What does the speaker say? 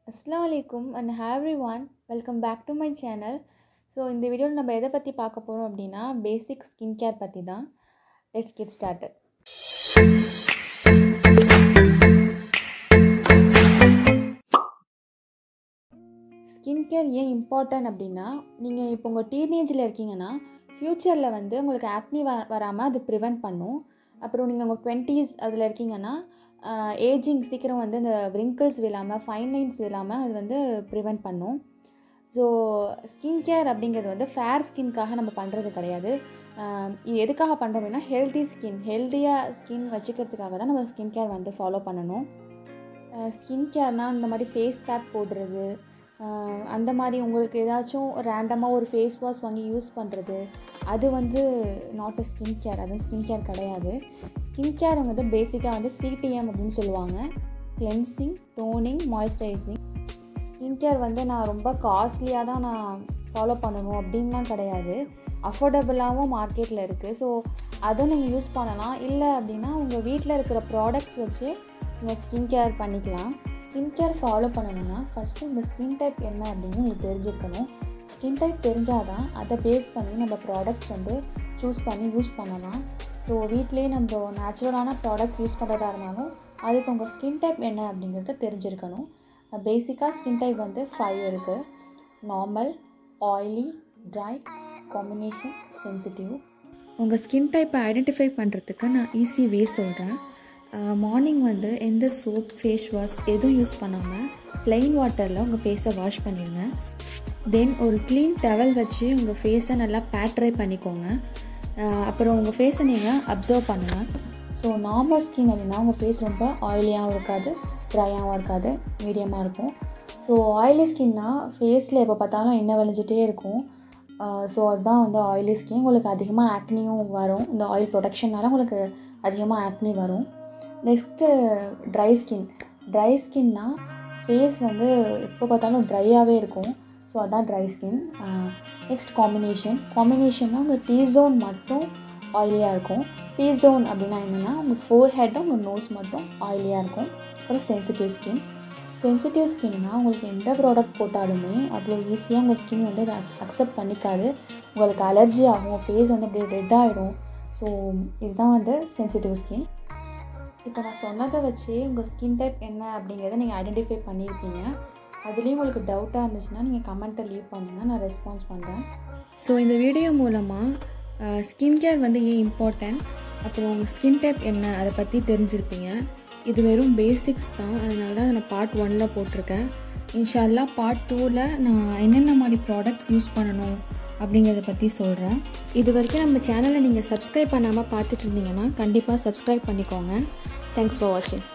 அஸ்லாம் வலைக்கும் and everyone welcome back to my channel so இந்த வீடியோவில் நம்ம எதை பற்றி பார்க்க போகிறோம் அப்படின்னா பேசிக் ஸ்கின் கேர் பற்றி தான் let's get started skin care ஏன் இம்பார்ட்டன்ட் அப்படின்னா நீங்கள் இப்போ உங்கள் டீனேஜில் இருக்கீங்கன்னா ஃப்யூச்சரில் வந்து உங்களுக்கு ஆக்னி வ வராமல் அது ப்ரிவெண்ட் பண்ணும் அப்புறம் நீங்கள் உங்கள் டுவெண்ட்டீஸ் அதில் இருக்கீங்கன்னா ஏஜிங் சீக்கிரம் வந்து இந்த ரிங்கிள்ஸ் விழாமல் ஃபைன் லைன்ஸ் விழாமல் அது வந்து ப்ரிவெண்ட் பண்ணும் ஸோ ஸ்கின் கேர் அப்படிங்கிறது வந்து ஃபேர் ஸ்கின்காக நம்ம பண்ணுறது கிடையாது இது எதுக்காக பண்ணுறோம் அப்படின்னா ஹெல்த்தி ஸ்கின் ஹெல்த்தியாக ஸ்கின் வச்சுக்கிறதுக்காக தான் நம்ம ஸ்கின் கேர் வந்து ஃபாலோ பண்ணணும் ஸ்கின் கேர்னால் இந்த மாதிரி ஃபேஸ் பேக் போடுறது அந்த மாதிரி உங்களுக்கு ஏதாச்சும் ரேண்டமாக ஒரு ஃபேஸ் வாஷ் வாங்கி யூஸ் பண்ணுறது அது வந்து நாட் அ ஸ்கின் கேர் அது ஸ்கின் கேர் கிடையாது ஸ்கின் கேர் வந்து பேசிக்காக வந்து சிடிஎம் அப்படின்னு சொல்லுவாங்க cleansing toning moisturising skin care வந்து நான் ரொம்ப காஸ்ட்லியாக தான் நான் ஃபாலோ பண்ணணும் அப்படின்லாம் கிடையாது அஃபோர்டபுளாகவும் மார்க்கெட்டில் இருக்குது ஸோ அதை நீங்கள் யூஸ் பண்ணலாம் இல்லை அப்படின்னா உங்கள் வீட்டில் இருக்கிற ப்ராடக்ட்ஸ் வச்சு நீங்கள் ஸ்கின் கேர் பண்ணிக்கலாம் ஸ்கின் கேர் ஃபாலோ பண்ணணும்னா ஃபஸ்ட்டு இந்த ஸ்கின் டைப் என்ன அப்படின்னு உங்களுக்கு தெரிஞ்சிருக்கணும் ஸ்கின் டைப் தெரிஞ்சால் தான் அதை பேஸ் பண்ணி நம்ம ப்ராடக்ட்ஸ் வந்து சூஸ் பண்ணி யூஸ் பண்ணலாம் ஸோ வீட்லேயே நம்ம நேச்சுரலான ப்ராடக்ட்ஸ் யூஸ் பண்ணுறதா இருந்தாலும் அதுக்கு உங்கள் ஸ்கின் டைப் என்ன அப்படிங்கிறத தெரிஞ்சிருக்கணும் பேசிக்காக ஸ்கின் டைப் வந்து ஃபைவ் இருக்குது normal oily dry combination sensitive உங்கள் ஸ்கின் டைப்பை ஐடென்டிஃபை பண்ணுறதுக்கு நான் ஈஸி வே சொல்கிறேன் மார்னிங் வந்து எந்த சோப் ஃபேஸ் வாஷ் எதுவும் யூஸ் பண்ணாமல் ப்ளெயின் வாட்டரில் உங்கள் ஃபேஸை வாஷ் பண்ணிடுங்க தென் ஒரு க்ளீன் டவல் வச்சு உங்கள் ஃபேஸை நல்லா பேட்ரை பண்ணிக்கோங்க அப்புறம் உங்கள் ஃபேஸை நீங்கள் அப்சர்வ் பண்ணுங்கள் ஸோ நார்மல் ஸ்கின் அப்படின்னா உங்கள் ஃபேஸ் ரொம்ப ஆயிலியாகவும் இருக்காது ட்ரையாகவும் இருக்காது மீடியமாக இருக்கும் ஸோ ஆயிலி ஸ்கின்னா ஃபேஸில் எப்போ பார்த்தாலும் எண்ணெய் வலிஞ்சிட்டே இருக்கும் ஸோ அதுதான் வந்து ஆயிலி ஸ்கின் உங்களுக்கு அதிகமாக ஆக்னியும் வரும் இந்த ஆயில் ப்ரொடக்ஷனால் உங்களுக்கு அதிகமாக ஆக்னி வரும் நெக்ஸ்ட்டு ட்ரை ஸ்கின் ட்ரை ஸ்கின்னா ஃபேஸ் வந்து எப்போ பார்த்தாலும் ட்ரையாகவே இருக்கும் ஸோ அதான் ட்ரை ஸ்கின் நெக்ஸ்ட் காம்பினேஷன் காம்பினேஷன்னா உங்கள் டீ ஜோன் மட்டும் ஆயிலியாக இருக்கும் டீ ஜோன் அப்படின்னா என்னென்னா உங்கள் ஃபோர் ஹெட்டும் உங்கள் நோஸ் மட்டும் ஆயிலியாக இருக்கும் அப்புறம் சென்சிட்டிவ் ஸ்கின் சென்சிட்டிவ் ஸ்கின்னா உங்களுக்கு எந்த ப்ராடக்ட் போட்டாலுமே அவ்வளோ ஈஸியாக உங்கள் ஸ்கின் வந்து அதை அக்செப்ட் பண்ணிக்காது உங்களுக்கு அலர்ஜி ஆகும் ஃபேஸ் வந்து அப்படியே ரெட் ஆகிடும் ஸோ இதுதான் வந்து சென்சிட்டிவ் ஸ்கின் இப்போ நான் சொன்னதை வச்சு உங்கள் ஸ்கின் டைப் என்ன அப்படிங்கிறத நீங்கள் ஐடென்டிஃபை பண்ணியிருப்பீங்க அதுலேயும் உங்களுக்கு டவுட்டாக இருந்துச்சுன்னா நீங்கள் கமெண்ட்டை லீவ் பண்ணுங்கள் நான் ரெஸ்பான்ஸ் பண்ணுறேன் ஸோ இந்த வீடியோ மூலமாக ஸ்கின் கேர் வந்து ஏன் இம்பார்ட்டன்ட் அப்புறம் உங்கள் ஸ்கின் டைப் என்ன அதை பற்றி தெரிஞ்சிருப்பீங்க இது வெறும் பேசிக்ஸ் தான் அதனால தான் நான் பார்ட் ஒனில் போட்டிருக்கேன் இன்ஷால்லா பார்ட் டூவில் நான் என்னென்ன மாதிரி ப்ராடக்ட்ஸ் யூஸ் பண்ணணும் அப்படிங்கிறத பற்றி சொல்கிறேன் இது வரைக்கும் நம்ம சேனலை நீங்கள் சப்ஸ்கிரைப் பண்ணாமல் பார்த்துட்டு இருந்தீங்கன்னா கண்டிப்பாக சப்ஸ்கிரைப் பண்ணிக்கோங்க தேங்க்ஸ் ஃபார் வாட்சிங்